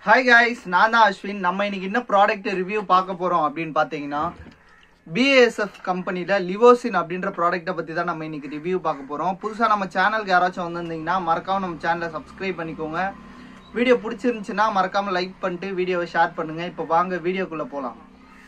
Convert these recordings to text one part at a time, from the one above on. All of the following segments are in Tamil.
ஹாய் guys நான் தான் அஸ்வின் நம்ம இன்னைக்கு என்ன ப்ராடக்ட் ரிவ்யூ பார்க்க போறோம் அப்படின்னு பார்த்தீங்கன்னா பிஏஎஸ்எஃப் கம்பெனியில் லிவோசின் அப்படின்ற ப்ராடக்ட்டை பற்றி தான் நம்ம இன்னைக்கு ரிவ்யூ பார்க்க போகிறோம் புதுசாக நம்ம சேனலுக்கு யாராச்சும் வந்திருந்தீங்கன்னா மறக்காம நம்ம சேனலை சப்ஸ்கிரைப் பண்ணிக்கோங்க வீடியோ பிடிச்சிருந்துச்சுன்னா மறக்காம லைக் பண்ணிட்டு வீடியோவை ஷேர் பண்ணுங்க இப்போ வாங்க வீடியோக்குள்ளே போகலாம்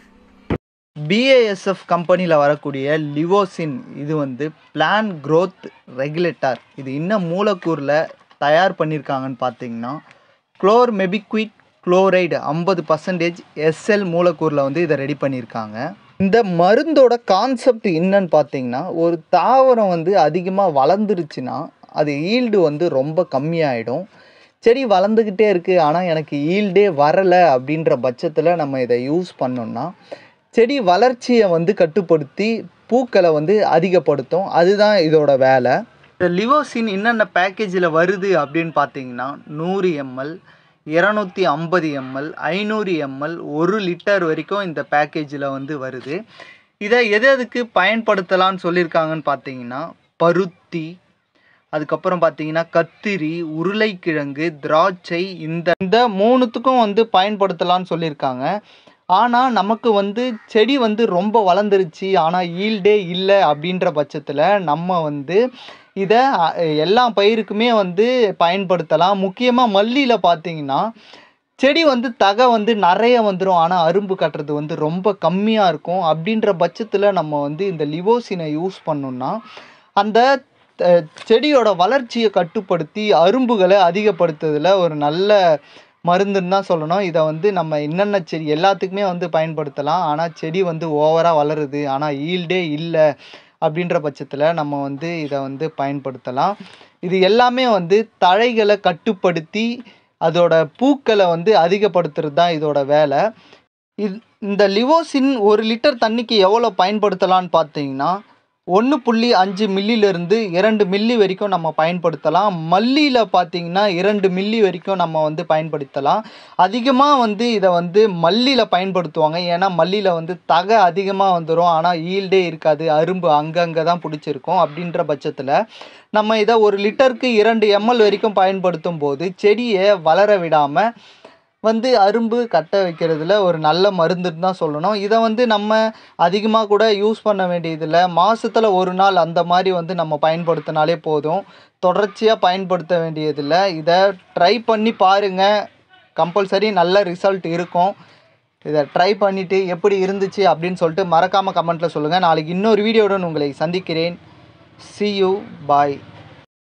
பிஏஎஸ்எஃப் கம்பெனியில் வரக்கூடிய லிவோசின் இது வந்து பிளான் growth ரெகுலேட்டர் இது இன்னும் மூலக்கூறில் தயார் பண்ணியிருக்காங்கன்னு பார்த்தீங்கன்னா குளோர் மெபிக்விட் குளோரைடு ஐம்பது பர்சன்டேஜ் எஸ்எல் மூலக்கூறில் வந்து இதை ரெடி பண்ணியிருக்காங்க இந்த மருந்தோட கான்செப்ட் என்னன்னு பார்த்தீங்கன்னா ஒரு தாவரம் வந்து அதிகமாக வளர்ந்துருச்சுன்னா அது ஈல்டு வந்து ரொம்ப கம்மியாயிடும் செடி வளர்ந்துக்கிட்டே இருக்குது ஆனால் எனக்கு ஈல்டே வரலை அப்படின்ற பட்சத்தில் நம்ம இதை யூஸ் பண்ணோம்னா செடி வளர்ச்சியை வந்து கட்டுப்படுத்தி பூக்களை வந்து அதிகப்படுத்தும் அதுதான் இதோட வேலை இந்த லிவோசின் என்னென்ன பேக்கேஜில் வருது அப்படின்னு பார்த்தீங்கன்னா நூறு எம்எல் இரநூத்தி ஐம்பது எம்எல் ஐநூறு எம்எல் ஒரு லிட்டர் வரைக்கும் இந்த பேக்கேஜில் வந்து வருது இதை எது எதுக்கு பயன்படுத்தலாம்னு சொல்லியிருக்காங்கன்னு பார்த்தீங்கன்னா பருத்தி அதுக்கப்புறம் பார்த்தீங்கன்னா கத்திரி உருளைக்கிழங்கு திராட்சை இந்த இந்த மூணுத்துக்கும் வந்து பயன்படுத்தலாம்னு சொல்லியிருக்காங்க ஆனால் நமக்கு வந்து செடி வந்து ரொம்ப வளர்ந்துருச்சு ஆனால் ஈல்டே இல்லை அப்படின்ற பட்சத்தில் நம்ம வந்து இதை அ, எல்லா பயிருக்குமே வந்து பயன்படுத்தலாம் முக்கியமாக மல்லியில் பார்த்தீங்கன்னா செடி வந்து தகை வந்து நிறைய வந்துடும் ஆனால் அரும்பு கட்டுறது வந்து ரொம்ப கம்மியாக இருக்கும் அப்படின்ற பட்சத்தில் நம்ம வந்து இந்த லிவோசினை யூஸ் பண்ணோம்னா அந்த அஹ், செடியோட வளர்ச்சியை கட்டுப்படுத்தி அரும்புகளை அதிகப்படுத்துறதுல ஒரு நல்ல மருந்துன்னு தான் சொல்லணும் இதை வந்து நம்ம என்னென்ன செடி எல்லாத்துக்குமே வந்து பயன்படுத்தலாம் ஆனால் செடி வந்து ஓவராக வளருது ஆனால் ஈல்டே இல்லை அப்படின்ற பட்சத்தில் நம்ம வந்து இதை வந்து பயன்படுத்தலாம் இது எல்லாமே வந்து தழைகளை கட்டுப்படுத்தி அதோட பூக்களை வந்து அதிகப்படுத்துறது தான் இதோட வேலை இது இந்த லிவோசின் ஒரு லிட்டர் தண்ணிக்கு எவ்வளோ பயன்படுத்தலாம்னு பார்த்தீங்கன்னா ஒன்று புள்ளி அஞ்சு மில்லியிலிருந்து இரண்டு மில்லி வரைக்கும் நம்ம பயன்படுத்தலாம் மல்லியில் பார்த்தீங்கன்னா இரண்டு மில்லி வரைக்கும் நம்ம வந்து பயன்படுத்தலாம் அதிகமாக வந்து இதை வந்து மல்லியில் பயன்படுத்துவாங்க ஏன்னா மல்லியில் வந்து தகை அதிகமாக வந்துடும் ஆனால் ஈல்டே இருக்காது அரும்பு அங்கங்கே தான் பிடிச்சிருக்கும் அப்படின்ற பட்சத்தில் நம்ம இதை ஒரு லிட்டருக்கு இரண்டு எம்எல் வரைக்கும் பயன்படுத்தும் போது செடியை வளர விடாமல் வந்து அரும்பு கட்ட வைக்கிறதுல ஒரு நல்ல மருந்துன்னு தான் சொல்லணும் இதை வந்து நம்ம அதிகமாக கூட யூஸ் பண்ண வேண்டியதில்லை மாதத்தில் ஒரு நாள் அந்த மாதிரி வந்து நம்ம பயன்படுத்தினாலே போதும் தொடர்ச்சியாக பயன்படுத்த வேண்டியதில்லை இதை ட்ரை பண்ணி பாருங்கள் கம்பல்சரி நல்ல ரிசல்ட் இருக்கும் இதை ட்ரை பண்ணிவிட்டு எப்படி இருந்துச்சு அப்படின்னு சொல்லிட்டு மறக்காமல் கமெண்ட்டில் சொல்லுங்கள் நாளைக்கு இன்னொரு வீடியோவுடன் உங்களை சந்திக்கிறேன் see you bye